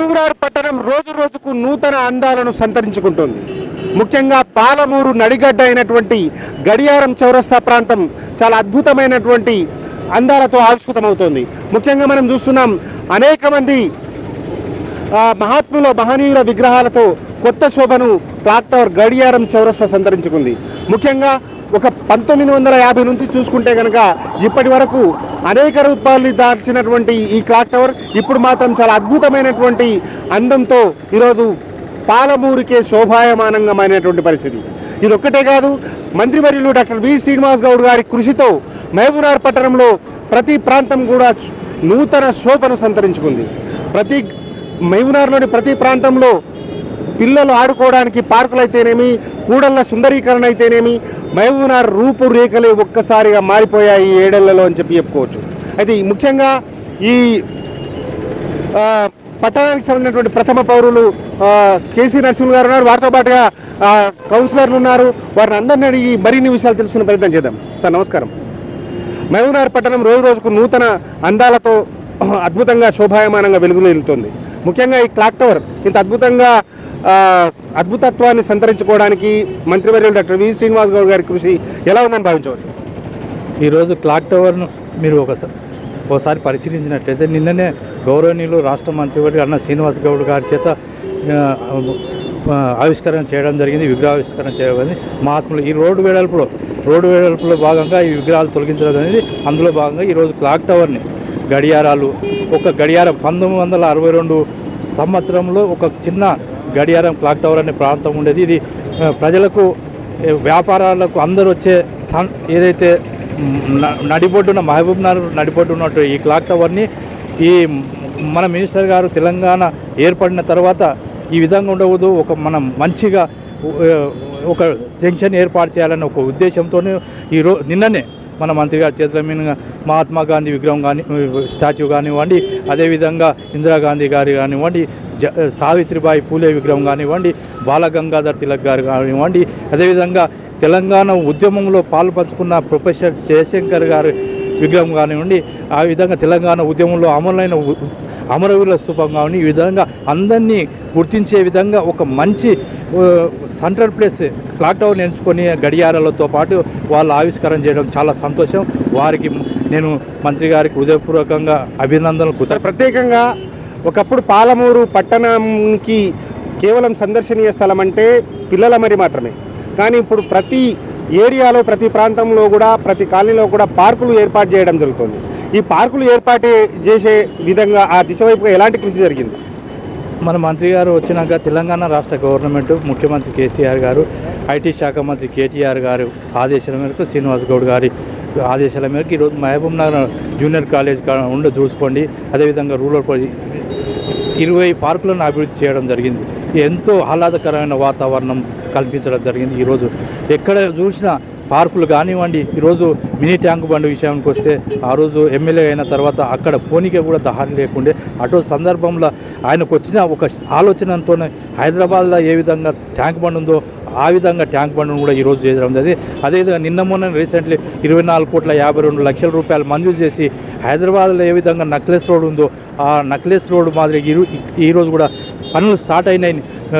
మహబూబ్నగర్ పట్టణం రోజు రోజుకు నూతన అందాలను సంతరించుకుంటుంది ముఖ్యంగా పాలమూరు నడిగడ్డ అయినటువంటి గడియారం చౌరస్తా ప్రాంతం చాలా అద్భుతమైనటువంటి అందాలతో ఆవిష్కృతమవుతోంది ముఖ్యంగా మనం చూస్తున్నాం అనేక మంది ఆ, మహాత్ముల మహనీయుల విగ్రహాలతో కొత్త శోభను క్లాక్ టవర్ గడియారం చౌరస్తా సంతరించుకుంది ముఖ్యంగా ఒక పంతొమ్మిది వందల యాభై నుంచి చూసుకుంటే కనుక ఇప్పటి వరకు అనేక రూపాయలు దాల్చినటువంటి ఈ క్లాక్ టవర్ ఇప్పుడు మాత్రం చాలా అద్భుతమైనటువంటి అందంతో ఈరోజు పాలమూరికే శోభాయమానంగమైనటువంటి పరిస్థితి ఇది ఒక్కటే కాదు మంత్రివర్యులు డాక్టర్ వి శ్రీనివాస్ గౌడ్ గారి కృషితో మహబూబ్నగర్ పట్టణంలో ప్రతి ప్రాంతం కూడా నూతన శోభను సంతరించుకుంది ప్రతి మహబూబ్నగర్లోని ప్రతి ప్రాంతంలో పిల్లలు ఆడుకోవడానికి పార్కులు అయితేనేమి కూడళ్ళ సుందరీకరణ అయితేనేమి మహబూబ్నగర్ రూపురేఖలే ఒక్కసారిగా మారిపోయాయి ఈ ఏడేళ్లలో అని చెప్పి చెప్పుకోవచ్చు అయితే ఈ ముఖ్యంగా ఈ ఆ, పట్టణానికి సంబంధించినటువంటి ప్రథమ పౌరులు ఆ, కేసీ నరసింహ గారు ఉన్నారు వారితో పాటుగా ఆ, కౌన్సిలర్లు ఉన్నారు వారిని అందరినీ అడిగి మరిన్ని విషయాలు తెలుసుకునే ప్రయత్నం చేద్దాం సార్ నమస్కారం మహబూబ్నగర్ పట్టణం రోజు రోజుకు నూతన అందాలతో అద్భుతంగా శోభాయమానంగా వెలుగులు వెళ్తుంది ముఖ్యంగా ఈ క్లాక్ టవర్ ఇంత అద్భుతంగా ఆ, అద్భుతత్వాన్ని సంతరించుకోవడానికి మంత్రివర్యులు డాక్టర్ వి శ్రీనివాస్ గౌడ్ గారి కృషి ఎలా ఉందని భావించవచ్చు ఈరోజు క్లాక్ టవర్ను మీరు ఒకసారి ఒకసారి పరిశీలించినట్లయితే నిన్ననే గౌరవనీయులు రాష్ట్ర మంత్రివర్గ అన్న శ్రీనివాస్ గౌడ్ గారి చేత ఆ, ఆ, ఆవిష్కరణ చేయడం జరిగింది విగ్రహావిష్కరణ చేయడం జరిగింది మహాత్ములు ఈ రోడ్డు వెడల్పులో రోడ్డు వెడల్పులో భాగంగా ఈ విగ్రహాలు తొలగించడం అనేది అందులో భాగంగా ఈరోజు క్లాక్ టవర్ని గడియారాలు ఒక గడియారం పంతొమ్మిది వందల అరవై రెండు సంవత్సరంలో ఒక చిన్న గడియారం క్లాక్ టవర్ అనే ప్రాంతం ఉండేది ఇది ఆ, ప్రజలకు ఏ, వ్యాపారాలకు అందరూ వచ్చే సన్ ఏదైతే మ్, న- నడిబొడ్డున మహబూబ్ నగర్ నడిబొడ్డు ఉన్నట్టు ఈ క్లాక్ టవర్ని ఈ మన మినిస్టర్ గారు తెలంగాణ ఏర్పడిన తర్వాత ఈ విధంగా ఉండవద్దు ఒక మనం మంచిగా ఉ- ఒక సెంక్షన్ ఏర్పాటు చేయాలనే ఒక ఉద్దేశంతో ఈరో నిన్ననే మన మంత్రి గారి చేతుల మీదుగా మహాత్మా గాంధీ విగ్రహం కానీ స్టాచ్యూ కానివ్వండి అదేవిధంగా ఇందిరాగాంధీ గారి కానివ్వండి జ సావిత్రిబాయి పూలే విగ్రహం కానివ్వండి బాలగంగాధర్ తిలక్ గారు కానివ్వండి అదేవిధంగా తెలంగాణ ఉద్యమంలో పాలు పంచుకున్న ప్రొఫెసర్ జయశంకర్ గారి విగ్రహం కానివ్వండి ఆ విధంగా తెలంగాణ ఉద్యమంలో అమలైన ఉ- అమరవీరుల స్థూపం కానివ్వండి ఈ విధంగా అందరినీ గుర్తించే విధంగా ఒక మంచి ఆ, సెంట్రల్ ప్లేస్ క్లాక్ టవర్ ఎంచుకొని గడియారాలతో పాటు వాళ్ళు ఆవిష్కరణ చేయడం చాలా సంతోషం వారికి నేను మంత్రి గారికి హృదయపూర్వకంగా అభినందనలు కృత సార్ ప్రత్యేకంగా ఒకప్పుడు పాలమూరు పట్టణంకి కేవలం సందర్శనీయ స్థలం అంటే పిల్లల మరి మాత్రమే కానీ ఇప్పుడు ప్రతి ఏరియాలో ప్రతి ప్రాంతంలో కూడా ప్రతి కాలనీలో కూడా పార్కులు ఏర్పాటు చేయడం జరుగుతుంది ఈ పార్కులు ఏర్పాటు చేసే విధంగా ఆ దిశ వైపుగా ఎలాంటి కృషి జరిగింది మన మంత్రి గారు వచ్చినాక తెలంగాణ రాష్ట్ర గవర్నమెంట్ ముఖ్యమంత్రి కేసీఆర్ గారు ఐటీ శాఖ మంత్రి కేటీఆర్ గారు ఆదేశాల మేరకు శ్రీనివాస్ గౌడ్ గారి ఆదేశాల మేరకు ఈరోజు మహబూబ్ నగర్ జూనియర్ కాలేజ్ కా- ఉండ చూసుకోండి అదేవిధంగా రూరల్ పరి- ఇరవై పార్కులను అభివృద్ధి చేయడం జరిగింది ఎంతో ఆహ్లాదకరమైన వాతావరణం కల్పించడం జరిగింది ఈరోజు ఎక్కడ చూసినా పార్కులు కానివ్వండి ఈరోజు మినీ ట్యాంక్ బండ్ విషయానికి వస్తే ఆ రోజు ఎమ్మెల్యే అయిన తర్వాత అక్కడ పోనీకే కూడా దారి లేకుండే అటు సందర్భంలో ఆయనకు వచ్చిన ఒక ఆలోచనతోనే హైదరాబాద్లో ఏ విధంగా ట్యాంక్ బండ్ ఉందో ఆ విధంగా ట్యాంక్ బండ్ను కూడా ఈరోజు చేయడం జరిగింది అదేవిధంగా నిన్న మొన్న రీసెంట్లీ ఇరవై నాలుగు కోట్ల యాభై రెండు లక్షల రూపాయలు మంజూరు చేసి హైదరాబాద్లో ఏ విధంగా నక్లెస్ రోడ్ ఉందో ఆ నక్లెస్ రోడ్ మాదిరి ఈరో- ఈరోజు కూడా పనులు స్టార్ట్ అయినాయి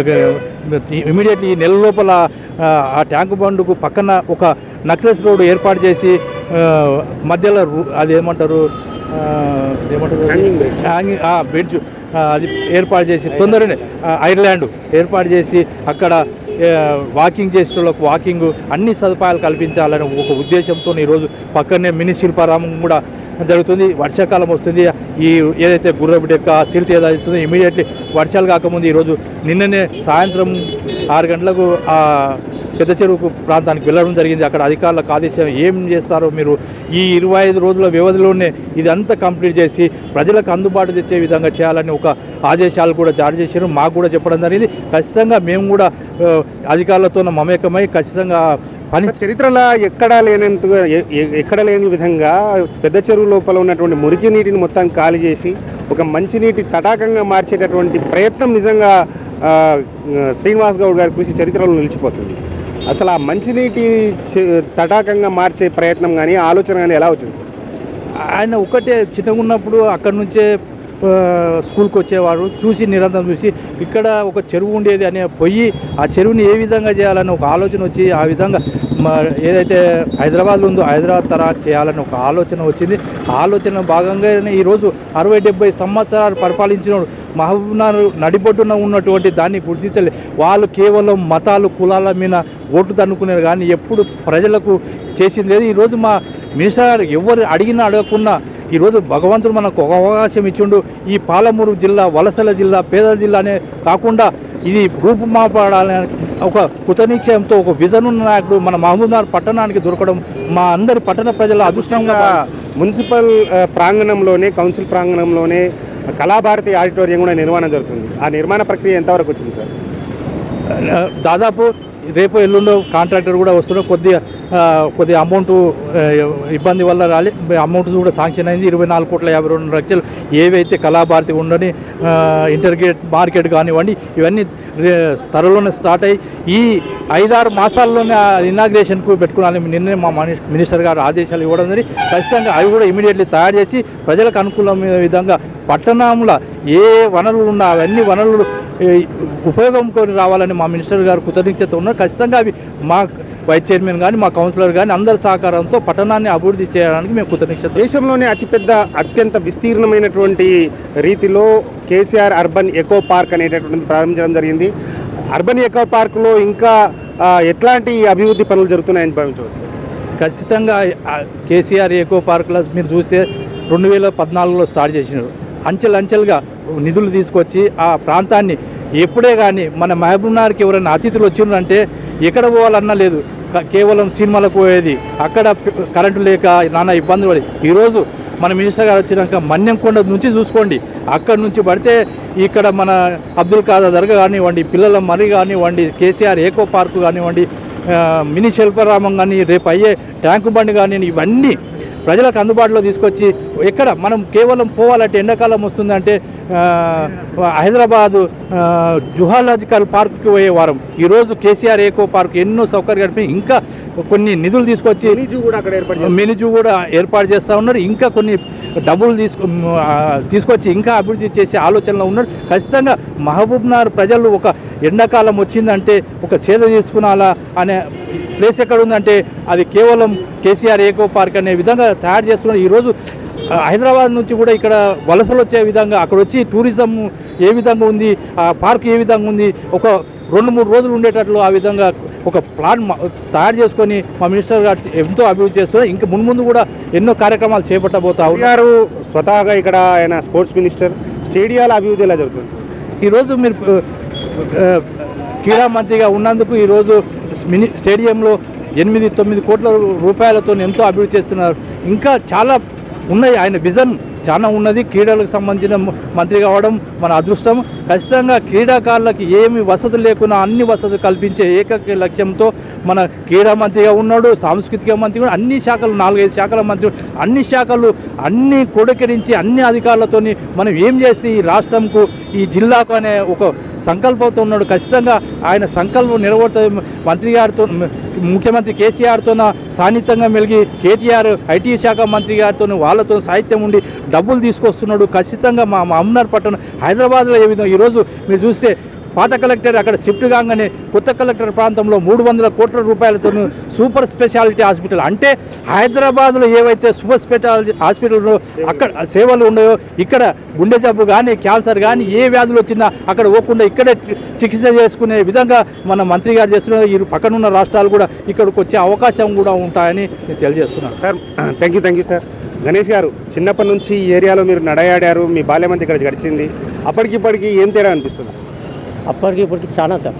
ఇమీడియట్లీ ఈ నెల లోపల ఆ, ఆ ట్యాంక్ బండుకు పక్కన ఒక నక్లెస్ రోడ్ ఏర్పాటు చేసి ఆ, మధ్యలో రు- అది ఏమంటారు ఆ, ఏమంటారు Hanging bridge. హ్యాంగింగ్ బ్రిడ్జ్ అది ఏర్పాటు చేసి తొందరనే ఆ, ఐర్లాండ్ ఏర్పాటు చేసి అక్కడ ఆ, వాకింగ్ చేసేటోళ్ళకు వాకింగ్ అన్ని సదుపాయాలు కల్పించాలని ఒక ఉద్దేశంతో ఈరోజు పక్కనే మినీ శిల్పారామం కూడా జరుగుతుంది వర్షాకాలం వస్తుంది ఈ ఏదైతే గుర్రపు డెక్క సిల్ట్ ఏదైతుందో ఇమీడియట్లీ వర్షాలు కాకముందు ఈరోజు నిన్ననే సాయంత్రం ఆరు గంటలకు ఆ పెద్ద చెరువుకు ప్రాంతానికి వెళ్ళడం జరిగింది అక్కడ అధికారులకు ఆదేశం ఏం చేస్తారో మీరు ఈ ఇరవై ఐదు రోజుల వ్యవధిలోనే ఇదంతా కంప్లీట్ చేసి ప్రజలకు అందుబాటు తెచ్చే విధంగా చేయాలని ఒక ఆదేశాలు కూడా జారీ చేశారు మాకు కూడా చెప్పడం జరిగింది ఖచ్చితంగా మేము కూడా ఆ, అధికారులతో మమేకమై ఖచ్చితంగా పని చరిత్రలో ఎక్కడా లేనంతగా ఎ- ఎ- ఎక్కడ లేని విధంగా పెద్ద చెరువు లోపల ఉన్నటువంటి మురికి నీటిని మొత్తం ఖాళీ చేసి ఒక మంచినీటి తటాకంగా మార్చేటటువంటి ప్రయత్నం నిజంగా ఆ, శ్రీనివాస్ గౌడ్ గారి కృషి చరిత్రలో నిలిచిపోతుంది అసలు ఆ మంచినీటి చె- తటాకంగా మార్చే ప్రయత్నం కానీ ఆలోచన కానీ ఎలా వచ్చింది ఆయన ఒకటే చిన్నగా ఉన్నప్పుడు అక్కడి నుంచే ఆ, స్కూల్కి వచ్చేవారు చూసి నిరంతరం చూసి ఇక్కడ ఒక చెరువు ఉండేది అనే పోయి ఆ చెరువుని ఏ విధంగా చేయాలని ఒక ఆలోచన వచ్చి ఆ విధంగా మ- ఏదైతే హైదరాబాద్ ఉందో హైదరాబాద్ తరహా చేయాలని ఒక ఆలోచన వచ్చింది ఆ ఆలోచన భాగంగానే ఈరోజు అరవై డెబ్బై సంవత్సరాలు పరిపాలించిన మహబూబ్నగర్ నడిబొడ్డున ఉన్నటువంటి దాన్ని గుర్తించలే వాళ్ళు కేవలం మతాలు కులాల మీద ఓట్లు తన్నుకునేది కానీ ఎప్పుడు ప్రజలకు చేసింది లేదు ఈరోజు మా మినిస్టర్ గారు ఎవరు అడిగినా అడగకుండా ఈరోజు భగవంతుడు మనకు ఒక అవకాశం ఇచ్చిండు ఈ పాలమూరు జిల్లా వలసల జిల్లా పేదల జిల్లా అనే కాకుండా ఇది రూపుమాపడాలని ఒక కృతనిశ్చయంతో ఒక విజన్ ఉన్న నాయకుడు మన మహబూబ్నగర్ పట్టణానికి దొరకడం మా అందరి పట్టణ ప్రజల అదృష్టంగా ముఖ్యంగా మున్సిపల్ ఆ, ప్రాంగణంలోనే కౌన్సిల్ ప్రాంగణంలోనే కళాభారతి ఆడిటోరియం కూడా నిర్మాణం జరుగుతుంది ఆ నిర్మాణ ప్రక్రియ ఎంతవరకు వచ్చింది సార్ దాదాపు రేపు ఎల్లుండో కాంట్రాక్టర్ కూడా వస్తున్నాడు కొద్దిగా ఆ, కొద్దిగా అమౌంట్ ఆ, ఇబ్బంది వల్ల రాలి అమౌంట్ కూడా శాంక్షన్ అయింది ఇరవై నాలుగు కోట్ల యాభై రెండు లక్షలు ఏవైతే కళాభారతి ఉండని ఆ, ఇంటర్గేట్ మార్కెట్ కానివ్వండి ఇవన్నీ రే- త్వరలోనే స్టార్ట్ అయ్యి ఈ ఐదారు మాసాల్లోనే ఆ ఇనాగ్రేషన్కు పెట్టుకోవాలని నిన్నే మా మని- మినిస్టర్ గారు ఆదేశాలు ఇవ్వడం జరిగింది ఖచ్చితంగా అవి కూడా ఇమీడియట్లీ తయారు చేసి ప్రజలకు అనుకూలమైన విధంగా పట్టణంలో ఏ వనరులు ఉన్నా అవన్నీ వనరులు ఏ, ఉపయోగం కొని రావాలని మా మినిస్టర్ గారు కృతజ్ఞత ఉన్నారు ఖచ్చితంగా అవి మా వైస్ చైర్మన్ కానీ మా కౌన్సిలర్ కానీ అందరి సహకారంతో పట్టణాన్ని అభివృద్ధి చేయడానికి మేము కృతజ్ఞత దేశంలోనే అతిపెద్ద అత్యంత విస్తీర్ణమైనటువంటి రీతిలో కేసీఆర్ అర్బన్ ఎకో పార్క్ అనేటటువంటిది ప్రారంభించడం జరిగింది అర్బన్ ఎకో పార్క్లో ఇంకా ఆ, ఎట్లాంటి అభివృద్ధి పనులు జరుగుతున్నాయని భావించవచ్చు ఖచ్చితంగా ఆ కేసీఆర్ ఏకో పార్కులో మీరు చూస్తే రెండు వేల పద్నాలుగులో స్టార్ట్ చేసినారు అంచెలంచెలుగా నిధులు తీసుకొచ్చి ఆ ప్రాంతాన్ని ఎప్పుడే కానీ మన మహబూబ్నగర్కి ఎవరైనా అతిథులు వచ్చిందంటే ఎక్కడ పోవాలన్నా లేదు క- కేవలం సినిమాలకు పోయేది అక్కడ ప- కరెంటు లేక నానా ఇబ్బందులు పడి ఈరోజు మన మినిస్టర్ గారు వచ్చినాక మన్యంకొండ నుంచి చూసుకోండి అక్కడి నుంచి పడితే ఇక్కడ మన అబ్దుల్ ఖాదర్ దర్గా కానివ్వండి పిల్లల మరి కానివ్వండి కేసీఆర్ ఏకో పార్కు కానివ్వండి ఆ, మినీ శిల్పారామం కానీ రేపు అయ్యే ట్యాంకు బండి కానీ ఇవన్నీ ప్రజలకు అందుబాటులో తీసుకొచ్చి ఎక్కడ మనం కేవలం పోవాలంటే ఎండాకాలం వస్తుందంటే ఆ, హైదరాబాదు ఆ, జుహాలజికల్ పార్కుకి పోయే వారం ఈరోజు కేసీఆర్ ఏకో పార్క్ ఎన్నో సౌకర్యాలు కల్పి ఇంకా కొన్ని నిధులు తీసుకొచ్చి ఎనీజూ కూడా అక్కడ ఏర్పాటు చేస్తారు. మెనుజు కూడా ఏర్పాటు చేస్తూ ఉన్నారు ఇంకా కొన్ని డబ్బులు తీసుకు ఆ, తీసుకొచ్చి ఇంకా అభివృద్ధి చేసే ఆలోచనలో ఉన్నారు ఖచ్చితంగా మహబూబ్నగర్ ప్రజలు ఒక ఎండాకాలం వచ్చిందంటే ఒక సేద తీసుకునాలా అనే ప్లేస్ ఎక్కడ ఉందంటే అది కేవలం కేసీఆర్ ఏకో పార్క్ అనే విధంగా తయారు చేస్తున్నారు ఈరోజు ఆ, హైదరాబాద్ నుంచి కూడా ఇక్కడ వలసలు వచ్చే విధంగా అక్కడ వచ్చి టూరిజం ఏ విధంగా ఉంది ఆ పార్క్ ఏ విధంగా ఉంది ఒక రెండు మూడు రోజులు ఉండేటట్లు ఆ విధంగా ఒక ప్లాన్ మ- తయారు చేసుకొని మా మినిస్టర్ గారు ఎంతో అభివృద్ధి చేస్తున్నారు ఇంకా మున్ముందు కూడా ఎన్నో కార్యక్రమాలు చేపట్టబోతా ఉన్నారు గారు స్వతహాగా ఇక్కడ ఆయన స్పోర్ట్స్ మినిస్టర్ స్టేడియాల అభివృద్ధి ఎలా జరుగుతుంది ఈరోజు మీరు ఆ, క్రీడా మంత్రిగా ఉన్నందుకు ఈరోజు మినీ స్టేడియంలో ఎనిమిది తొమ్మిది కోట్ల రూపాయలతో ఎంతో అభివృద్ధి చేస్తున్నారు ఇంకా చాలా ఉన్నాయి ఆయన విజన్ చాలా ఉన్నది క్రీడలకు సంబంధించిన మ- మంత్రి కావడం మన అదృష్టం ఖచ్చితంగా క్రీడాకారులకు ఏమి వసతులు లేకున్నా అన్ని వసతులు కల్పించే ఏకైక లక్ష్యంతో మన క్రీడా మంత్రిగా ఉన్నాడు సాంస్కృతిక మంత్రి కూడా అన్ని శాఖలు నాలుగైదు శాఖల మంత్రి అన్ని శాఖలు అన్ని కొడకరించి అన్ని అధికారులతోని మనం ఏం చేస్తే ఈ రాష్ట్రంకు ఈ జిల్లాకు అనే ఒక సంకల్పంతో ఉన్నాడు ఖచ్చితంగా ఆయన సంకల్పం నెరవేరుత మంత్రి గారితో ముఖ్యమంత్రి కేసీఆర్తో సాన్నిహితంగా మెలిగి కేటీఆర్ ఐటీ శాఖ మంత్రి గారితో వాళ్ళతో సాహిత్యం ఉండి డబ్బులు తీసుకొస్తున్నాడు ఖచ్చితంగా మా మా అమ్నార్ పట్టణం హైదరాబాద్లో ఏ విధంగా ఈరోజు మీరు చూస్తే పాత కలెక్టర్ అక్కడ షిఫ్ట్ కాగానే కొత్త కలెక్టర్ ప్రాంతంలో మూడు వందల కోట్ల రూపాయలతో సూపర్ స్పెషాలిటీ హాస్పిటల్ అంటే హైదరాబాద్లో ఏవైతే సూపర్ స్పెషాలిటీ హాస్పిటల్లో అక్కడ సేవలు ఉన్నాయో ఇక్కడ గుండె జబ్బు కానీ క్యాన్సర్ కానీ ఏ వ్యాధులు వచ్చినా అక్కడ పోకుండా ఇక్కడే చికిత్స చేసుకునే విధంగా మన మంత్రి గారు చేస్తున్నారు ఈ పక్కనున్న రాష్ట్రాలు కూడా ఇక్కడికి వచ్చే అవకాశం కూడా ఉంటాయని నేను తెలియజేస్తున్నాను sir thank you thank you sir Ganesh garu చిన్నప్పటి నుంచి ఈ ఏరియాలో మీరు నడయాడారు మీ బాల్యమంతా ఇక్కడ గడిచింది అప్పటికిప్పటికి ఏం తేడా అనిపిస్తుంది అప్పటికి ఇప్పటికి చాలా తేడా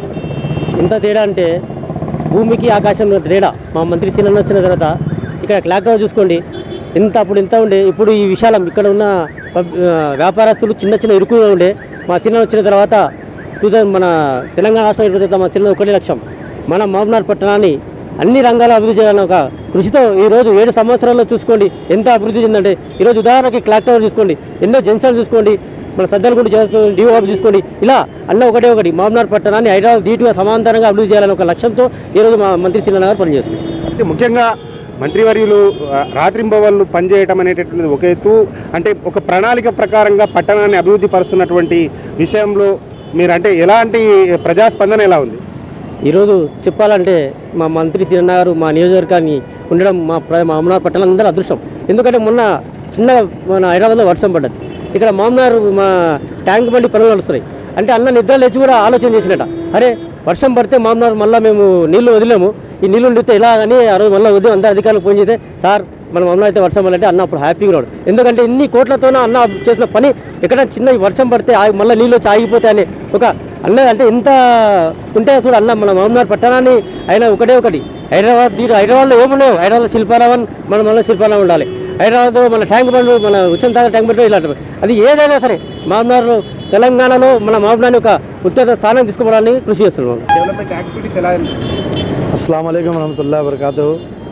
ఎంత తేడా అంటే భూమికి ఆకాశంలో తేడా మా మంత్రి శీలను వచ్చిన తర్వాత ఇక్కడ క్లాక్ టవర్ చూసుకోండి ఎంత అప్పుడు ఎంత ఉండే ఇప్పుడు ఈ విశాలం ఇక్కడ ఉన్న పబ్- ఆ, వ్యాపారస్తులు చిన్న చిన్న ఇరుకుగా ఉండే మా శీలను వచ్చిన తర్వాత టూ థౌసండ్ మన తెలంగాణ రాష్ట్రం ఇరవై మా శీలను ఒకటి లక్షం మన మహబూబ్నగర్ పట్టణాన్ని అన్ని రంగాల అభివృద్ధి చేయాలని ఒక కృషితో ఈరోజు ఏడు సంవత్సరాల్లో చూసుకోండి ఎంత అభివృద్ధి చెందంటే ఈరోజు ఉదాహరణకి క్లాక్ టవర్ చూసుకోండి ఎన్నో జంక్షన్లు చూసుకోండి మన సద్దలగుండి చేస్తుంది డిఓ ఆఫీస్ చూసుకోండి ఇలా అన్న ఒకటే ఒకటి మామనార్ పట్టణాన్ని హైదరాబాద్ ధీటుగా సమాంతరంగా అభివృద్ధి చేయాలని ఒక లక్ష్యంతో ఈరోజు మా మంత్రి శ్రీనారాయణ గారు పనిచేస్తుంది అంటే ముఖ్యంగా మంత్రివర్యులు ఆ, రాత్రింబవళ్ళు పనిచేయటం అనేటటువంటిది ఒక ఎత్తు అంటే ఒక ప్రణాళిక ప్రకారంగా పట్టణాన్ని అభివృద్ధి పరుస్తున్నటువంటి విషయంలో మీరు అంటే ఎలాంటి ప్రజాస్పందన ఎలా ఉంది ఈరోజు చెప్పాలంటే మా మంత్రి శ్రీరన్న గారు మా నియోజకవర్గాన్ని ఉండడం మా ప్ర మా అమరావతి పట్టణాలందరూ అదృష్టం ఎందుకంటే మొన్న చిన్న మన హైదరాబాద్లో వర్షం పడ్డది ఇక్కడ మామూలు మా ట్యాంక్ బండి పనులు నడుస్తున్నాయి అంటే అన్న నిద్ర లేచి కూడా ఆలోచన చేసినట అరే వర్షం పడితే మామూలు మళ్ళీ మేము నీళ్లు వదిలేము ఈ నీళ్లు ఉండితే ఎలా అని ఆ రోజు మళ్ళీ ఉదయం అందరూ అధికారులు ఫోన్ చేస్తే సార్ మన మమ్మల్ని అయితే వర్షం పడాలంటే అన్న అప్పుడు హ్యాపీగా ఉన్నాడు ఎందుకంటే ఇన్ని కోట్లతోనే అన్న చేసిన పని ఎక్కడ చిన్న వర్షం పడితే ఆగి మళ్ళీ నీళ్ళు వచ్చి ఆగిపోతే అని ఒక అన్న అంటే ఎంత ఉంటే చూడు అన్న మన మామూలు పట్టణాన్ని అయినా ఒకటే ఒకటి హైదరాబాద్ దీంట్లో హైదరాబాద్లో ఏమున్నాయో హైదరాబాద్లో శిల్పారావన్ మన మన శిల్పారావం ఉండాలి హైదరాబాద్ మన ట్యాంక్ బండ్ మన ఉచ్చం తాగ ట్యాంక్ బండ్ ఇలా అది ఏదైనా సరే మామూలు తెలంగాణలో మన మామూలు ఒక ఉత్తర స్థానం తీసుకోవడానికి కృషి చేస్తున్నాం డెవలప్మెంట్ యాక్టివిటీస్ ఎలా अस्सलाम वालेकुम रहमतुल्लाहि व बरकातहू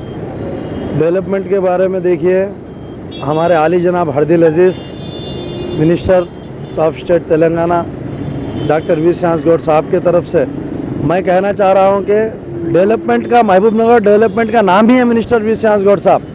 डेवलपमेंट के बारे में देखिए हमारे आली जनाब हरदिल अजीज़ minister of state Telangana doctor V श्यांस गौड़ साहब की तरफ से मैं कहना चाह रहा हूँ कि डेवलपमेंट का महबूब नगर डेवलपमेंट का नाम ही है मिनिस्टर वी श्यांस गौड़ साहब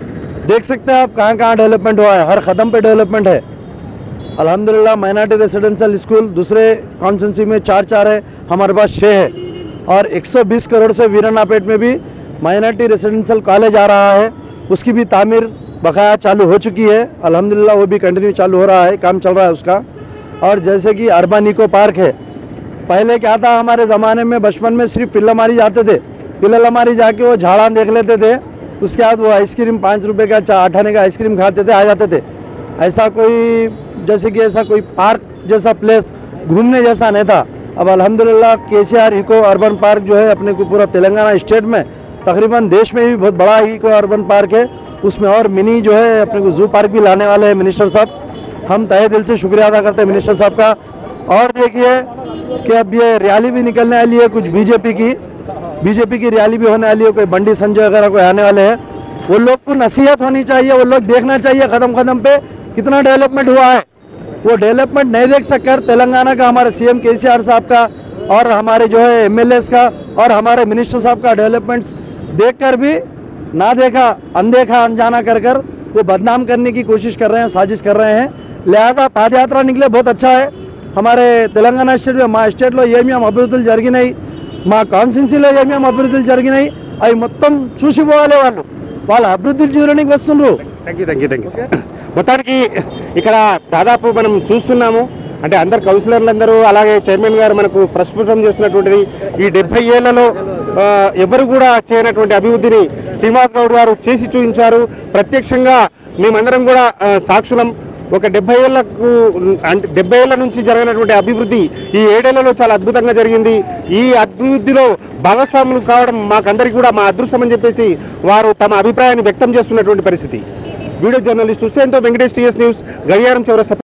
देख सकते हैं आप कहाँ कहाँ डेवलपमेंट हुआ है हर कदम पे डेवलपमेंट है अल्हम्दुलिल्लाह माइनॉरिटी रेसिडेंशियल स्कूल दूसरे कॉन्स्टेंसी में चार चार है हमारे पास छः है और 120 करोड़ से वीरानापेट में भी माइनॉरिटी रेसिडेंशियल कॉलेज आ रहा है उसकी भी तामीर बकाया चालू हो चुकी है अल्हम्दुलिल्लाह वो भी कंटिन्यू चालू हो रहा है काम चल रहा है उसका और जैसे कि अर्बन इको पार्क है पहले क्या था हमारे ज़माने में बचपन में सिर्फ पिल्लामारी जाते थे पिल्लामारी जाके वो झाड़ा देख लेते थे उसके बाद वो आइसक्रीम पाँच रुपये का चा आठ आने का आइसक्रीम खाते थे आ जाते थे ऐसा कोई जैसे कि ऐसा कोई पार्क जैसा प्लेस घूमने जैसा नहीं था अब अल्हम्दुलिल्लाह K C R eco urban park जो है अपने को पूरा तेलंगाना स्टेट में तकरीबन देश में भी बहुत बड़ा इको अर्बन पार्क है उसमें और मिनी जो है अपने को जू पार्क भी लाने वाले हैं मिनिस्टर साहब हम तहे दिल से शुक्रिया अदा करते हैं मिनिस्टर साहब का और देखिए कि अब ये रैली भी निकलने वाली है कुछ बीजेपी की बीजेपी की रैली भी होने वाली है कोई बंडी संजय वगैरह कोई आने वाले हैं वो लोग को नसीहत होनी चाहिए वो लोग देखना चाहिए कदम कदम पे कितना डेवलपमेंट हुआ है वो डेवलपमेंट नहीं देख सककर तेलंगाना का हमारे सीएम केसीआर साहब का और हमारे जो है एमएलएस का और हमारे मिनिस्टर साहब का डेवलपमेंट्स देखकर भी ना देखा अनदेखा अनजाना कर कर वो बदनाम करने की कोशिश कर रहे हैं साजिश कर रहे हैं लिहाजा पाद यात्रा निकले बहुत अच्छा है हमारे తెలంగాణ స్టేట్ మా స్టేట్లో ఏమేమి అభివృద్ధులు జరిగినాయి మా కాన్స్టిట్యున్సీలో ఏమేమి అభివృద్ధులు జరిగినాయి అవి మొత్తం చూసిపోవాలి వాళ్ళు వాళ్ళ అభివృద్ధులు చూడడానికి వస్తుండ్రు thank you thank you thank you sir మొత్తానికి ఇక్కడ దాదాపు మనం చూస్తున్నాము అంటే అందరు కౌన్సిలర్లు అందరూ అలాగే చైర్మన్ గారు మనకు ప్రస్ఫుటం చేస్తున్నటువంటిది ఈ డెబ్బై ఏళ్లలో ఆ, ఎవరు కూడా చేయనటువంటి అభివృద్ధిని శ్రీనివాస్ గౌడ్ గారు చేసి చూపించారు ప్రత్యక్షంగా మేమందరం కూడా ఆ, సాక్షులం ఒక డెబ్బై ఏళ్లకు అంటే డెబ్బై ఏళ్ల నుంచి జరిగినటువంటి అభివృద్ధి ఈ ఏడేళ్లలో చాలా అద్భుతంగా జరిగింది ఈ అభివృద్ధిలో భాగస్వాములు కావడం మాకందరికీ కూడా మా అదృష్టం అని చెప్పేసి వారు తమ అభిప్రాయాన్ని వ్యక్తం చేస్తున్నటువంటి పరిస్థితి వీడియో జర్నలిస్ట్ హుసేన్తో వెంకటేష్ టీఎస్ న్యూస్ గడియారం చౌరస్తా